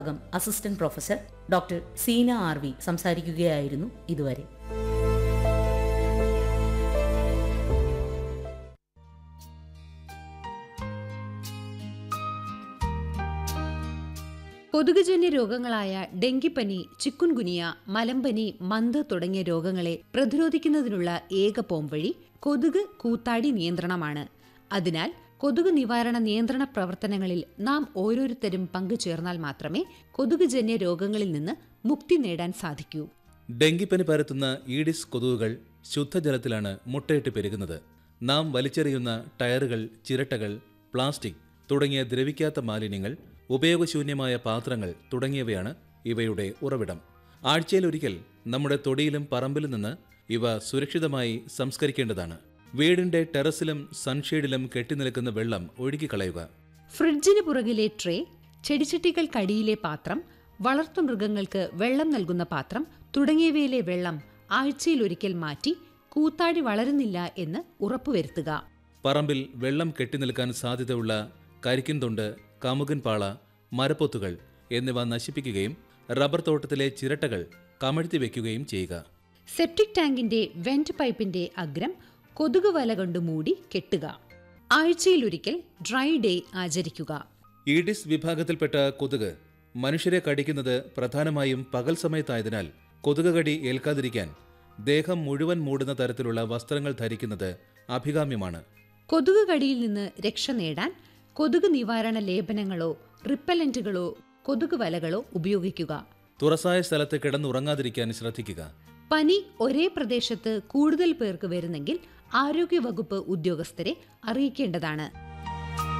വിഭാഗം assistant professor doctor Seena R V സംസാരിക്കുകയായിരുന്നു ഇതുവരെ കൊതുകുജന്യ രോഗങ്ങളായ ഡെങ്കിപ്പനി ചിക്കുൻഗുനിയ മലമ്പനി മന്ത് തുടങ്ങിയ രോഗങ്ങളെ പ്രതിരോധിക്കുന്നതിനുള്ള ഏക പോംവഴി കൊതുക് കൂത്താടി നിയന്ത്രണമാണ് അതിനാൽ കൊതുക് നിവാരണ നിയന്ത്രണ പ്രവർത്തനങ്ങളിൽ നാം ഓരോരുത്തരും പങ്കുചേർന്നാൽ മാത്രമേ കൊതുകുജന്യ രോഗങ്ങളിൽ നിന്ന് മുക്തി നേടാൻ സാധിക്കൂ ഡെങ്കിപ്പനി പരത്തുന്ന ഈഡിസ് കൊതുകുകൾ ശുദ്ധജലത്തിലാണ് മുട്ടയിട്ട് പെരുകുന്നത് നാം വലിച്ചെറിയുന്ന ടയറുകൾ ചിരട്ടകൾ പ്ലാസ്റ്റിക് തുടങ്ങിയ ദ്രവിക്കാത്ത മാലിന്യങ്ങൾ ഉപയോഗശൂന്യമായ പാത്രങ്ങൾ തുടങ്ങിയവയാണ് ഇവയുടെ ഉറവിടം ആഴ്ചയിലൊരിക്കൽ നമ്മുടെ തൊടിയിലും പറമ്പിലും നിന്ന് ഇവ സുരക്ഷിതമായി സംസ്കരിക്കേണ്ടതാണ് വീടിന്റെ ടെറസിലും സൺഷെയ്ഡിലും കെട്ടിനിൽക്കുന്ന വെള്ളം ഒഴുകിക്കളയുക ഫ്രിഡ്ജിന് പുറകിലെ ട്രേ ചെടിച്ചട്ടികൾക്കടിയിലെ പാത്രം വളർത്തുമൃഗങ്ങൾക്ക് വെള്ളം നൽകുന്ന പാത്രം തുടങ്ങിയവയിലെ വെള്ളം ആഴ്ചയിലൊരിക്കൽ മാറ്റി കൂത്താടി വളരുന്നില്ല എന്ന് ഉറപ്പുവരുത്തുക പറമ്പിൽ വെള്ളം കെട്ടിനിൽക്കാൻ സാധ്യതയുള്ള കരിക്കിൻ തൊണ്ട് കമുകൻ പാള മരപ്പൊത്തുകൾ എന്നിവ നശിപ്പിക്കുകയും റബ്ബർ തോട്ടത്തിലെ ചിരട്ടകൾ കമഴ്ത്തി വെക്കുകയും ചെയ്യുക സെപ്റ്റിക് ടാങ്കിന്റെ വെന്റ് പൈപ്പിന്റെ അഗ്രം കൊതുക് വല കൊണ്ട് മൂടി കെട്ടുക ആഴ്ചയിലൊരിക്കൽ ഡ്രൈ ഡേ ആചരിക്കുക ഈഡിസ് വിഭാഗത്തിൽപ്പെട്ട കൊതുക് മനുഷ്യരെ കടിക്കുന്നത് പ്രധാനമായും പകൽ സമയത്തായതിനാൽ കൊതുക് കടി ഏൽക്കാതിരിക്കാൻ ദേഹം മുഴുവൻ മൂടുന്ന തരത്തിലുള്ള വസ്ത്രങ്ങൾ ധരിക്കുന്നത് അഭികാമ്യമാണ് കൊതുക് കടിയിൽ നിന്ന് രക്ഷ നേടാൻ കൊതുക് നിവാരണ ലേപനങ്ങളോ റിപ്പലന്റുകളോ കൊതുക് വലകളോ ഉപയോഗിക്കുക തുറസായ സ്ഥലത്ത് കിടന്നുറങ്ങാതിരിക്കാൻ ശ്രദ്ധിക്കുക പനി ഒരേ പ്രദേശത്ത് കൂടുതൽ പേർക്ക് വരുന്നെങ്കിൽ ആരോഗ്യവകുപ്പ് ഉദ്യോഗസ്ഥരെ അറിയിക്കേണ്ടതാണ്